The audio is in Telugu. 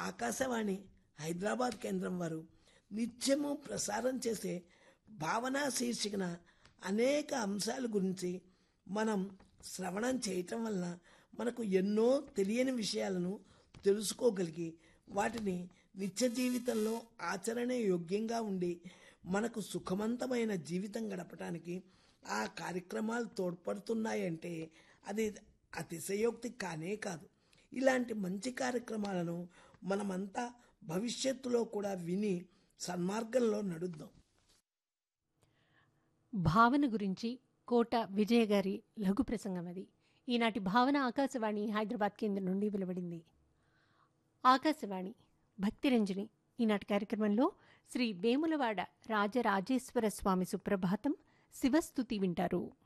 ఆకాశవాణి హైదరాబాద్ కేంద్రం వారు నిత్యము ప్రసారం చేసే భావన శీర్షికన అనేక అంశాల గురించి మనం శ్రవణం చేయటం వలన మనకు ఎన్నో తెలియని విషయాలను తెలుసుకోగలిగి వాటిని నిత్య జీవితంలో ఆచరణ యోగ్యంగా ఉండి మనకు సుఖవంతమైన జీవితం గడపడానికి ఆ కార్యక్రమాలు తోడ్పడుతున్నాయంటే అది అతిశయోక్తి కానే కాదు ఇలాంటి మంచి కార్యక్రమాలను మనమంతా భవిష్యత్తులో కూడా విని సన్మార్గంలో నడుద్దాం భావన గురించి కోట విజయ గారి లఘు ప్రసంగం అది ఈనాటి భావన ఆకాశవాణి హైదరాబాద్ కేంద్రం నుండి వెలువడింది ఆకాశవాణి భక్తిరంజని ఈనాటి కార్యక్రమంలో శ్రీ వేములవాడ రాజరాజేశ్వర స్వామి సుప్రభాతం శివస్థుతి వింటారు